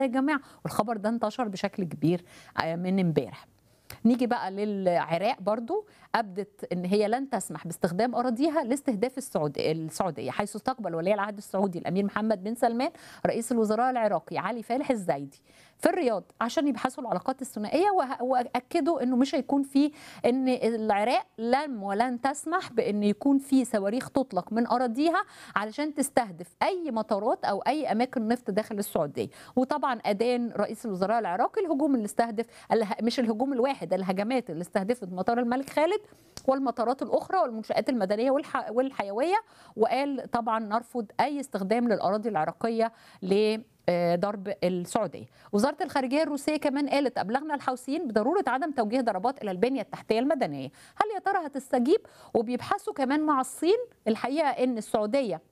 يا جماعه والخبر ده انتشر بشكل كبير آه، من امبارح نيجي بقى للعراق برضو أبدت أن هي لن تسمح باستخدام أراضيها لاستهداف السعود... السعودية حيث استقبل ولي العهد السعودي الأمير محمد بن سلمان رئيس الوزراء العراقي علي فالح الزايدي في الرياض عشان يبحثوا العلاقات الثنائية وه- وأكدوا أنه مش هيكون في أن العراق لم ولن تسمح بأن يكون في صواريخ تطلق من أراضيها علشان تستهدف أي مطارات أو أي أماكن نفط داخل السعودية وطبعا أدان رئيس الوزراء العراقي الهجوم اللي استهدف اله- مش الهجوم الواحد الهجمات اللي استهدفت مطار الملك خالد والمطارات الأخرى والمنشآت المدنية والح... والحيوية وقال طبعا نرفض أي استخدام للأراضي العراقية ل آه، ضرب السعوديه. وزاره الخارجيه الروسيه كمان قالت ابلغنا الحوثيين بضروره عدم توجيه ضربات الى البنيه التحتيه المدنيه. هل يا ترى هتستجيب؟ وبيبحثوا كمان مع الصين الحقيقه ان السعوديه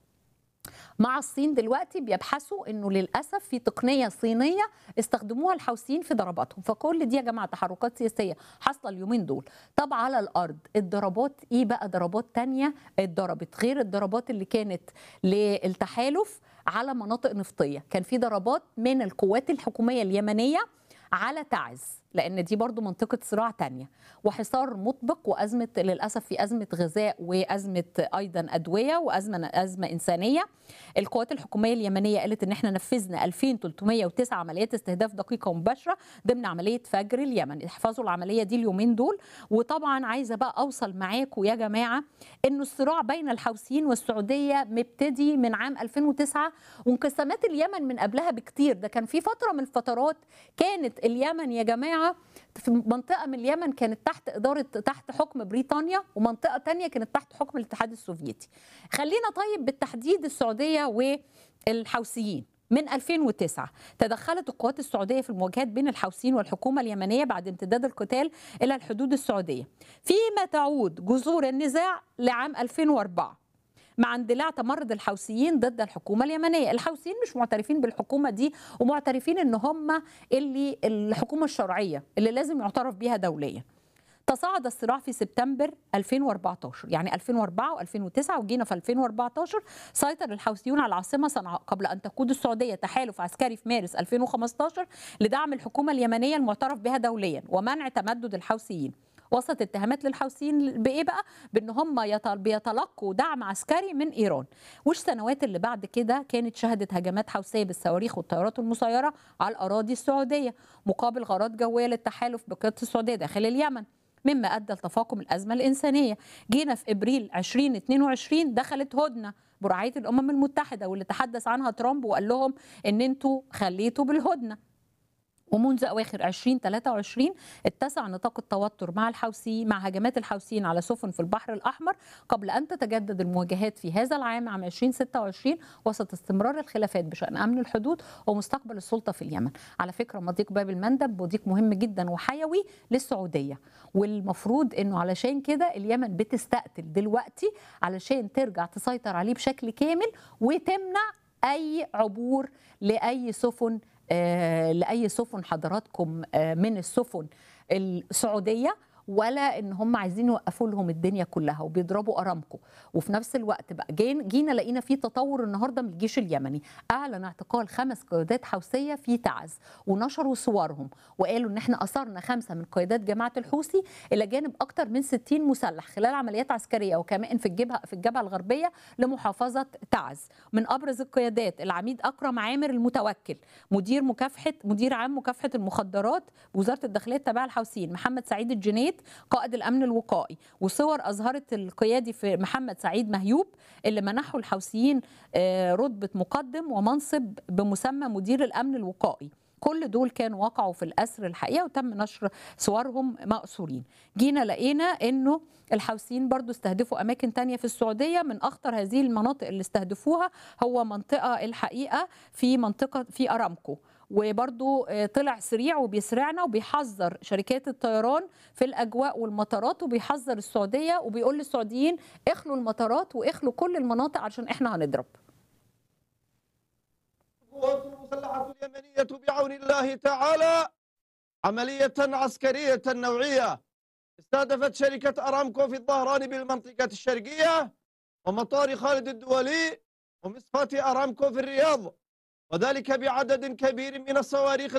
مع الصين دلوقتي بيبحثوا انه للاسف في تقنيه صينيه استخدموها الحوثيين في ضرباتهم فكل دي يا جماعه تحركات سياسيه حاصله اليومين دول طب على الارض الضربات ايه بقى ضربات تانية اتضربت غير الضربات اللي كانت للتحالف على مناطق نفطيه كان في ضربات من القوات الحكوميه اليمنيه على تعز لان دي برضو منطقه صراع تانية وحصار مطبق وازمه للاسف في ازمه غذاء وازمه ايضا ادويه وازمه ازمه انسانيه القوات الحكوميه اليمنيه قالت ان احنا نفذنا 2309 عمليات استهداف دقيقه ومباشره ضمن عمليه فجر اليمن احفظوا العمليه دي اليومين دول وطبعا عايزه بقى اوصل معاكم يا جماعه انه الصراع بين الحوثيين والسعوديه مبتدي من عام 2009 وانقسامات اليمن من قبلها بكتير ده كان في فتره من الفترات كانت اليمن يا جماعه في منطقه من اليمن كانت تحت اداره تحت حكم بريطانيا ومنطقه تانية كانت تحت حكم الاتحاد السوفيتي خلينا طيب بالتحديد السعوديه والحوثيين من 2009 تدخلت القوات السعوديه في المواجهات بين الحوثيين والحكومه اليمنيه بعد امتداد القتال الى الحدود السعوديه فيما تعود جذور النزاع لعام 2004 مع اندلاع تمرد الحوثيين ضد الحكومه اليمنيه، الحوثيين مش معترفين بالحكومه دي ومعترفين ان هم اللي الحكومه الشرعيه اللي لازم يعترف بيها دوليا. تصاعد الصراع في سبتمبر 2014 يعني 2004 و2009 وجينا في 2014 سيطر الحوثيون على العاصمه صنعاء قبل ان تقود السعوديه تحالف عسكري في مارس 2015 لدعم الحكومه اليمنيه المعترف بها دوليا ومنع تمدد الحوثيين وسط اتهامات للحوثيين بايه بقى؟ بان هم يتل- بيتلقوا دعم عسكري من ايران، والسنوات اللي بعد كده كانت شهدت هجمات حوثيه بالصواريخ والطيارات المسيره على الاراضي السعوديه مقابل غارات جويه للتحالف بقياده السعوديه داخل اليمن. مما ادى لتفاقم الازمه الانسانيه جينا في ابريل 2022 دخلت هدنه برعايه الامم المتحده واللي تحدث عنها ترامب وقال لهم ان انتوا خليتوا بالهدنه ومنذ اواخر 2023 اتسع نطاق التوتر مع الحوثيين مع هجمات الحوثيين على سفن في البحر الاحمر قبل ان تتجدد المواجهات في هذا العام عام 2026 وسط استمرار الخلافات بشان امن الحدود ومستقبل السلطه في اليمن. على فكره مضيق باب المندب مضيق مهم جدا وحيوي للسعوديه والمفروض انه علشان كده اليمن بتستقتل دلوقتي علشان ترجع تسيطر عليه بشكل كامل وتمنع اي عبور لاي سفن آه، لاي سفن حضراتكم آه، من السفن السعوديه ولا ان هم عايزين يوقفوا لهم الدنيا كلها وبيضربوا ارامكو وفي نفس الوقت بقى جين- جينا لقينا في تطور النهارده من الجيش اليمني اعلن اعتقال خمس قيادات حوثيه في تعز ونشروا صورهم وقالوا ان احنا اثرنا خمسه من قيادات جماعه الحوثي الى جانب اكثر من 60 مسلح خلال عمليات عسكريه وكمان في الجبهه في الجبهه الغربيه لمحافظه تعز من ابرز القيادات العميد اكرم عامر المتوكل مدير مكافحه مدير عام مكافحه المخدرات بوزاره الداخليه التابعه للحوثيين محمد سعيد الجنيد قائد الامن الوقائي وصور اظهرت القيادي في محمد سعيد مهيوب اللي منحوا الحوثيين آه، رتبه مقدم ومنصب بمسمى مدير الامن الوقائي كل دول كانوا وقعوا في الاسر الحقيقه وتم نشر صورهم مأسورين جينا لقينا انه الحوثيين برضو استهدفوا اماكن تانية في السعوديه من اخطر هذه المناطق اللي استهدفوها هو منطقه الحقيقه في منطقه في ارامكو وبرضو آه، طلع سريع وبيسرعنا وبيحذر شركات الطيران في الاجواء والمطارات وبيحذر السعوديه وبيقول للسعوديين اخلوا المطارات واخلوا كل المناطق عشان احنا هنضرب القوات المسلحة اليمنية بعون الله تعالى عملية عسكرية نوعية استهدفت شركة أرامكو في الظهران بالمنطقة الشرقية ومطار خالد الدولي ومصفاة أرامكو في الرياض وذلك بعدد كبير من الصواريخ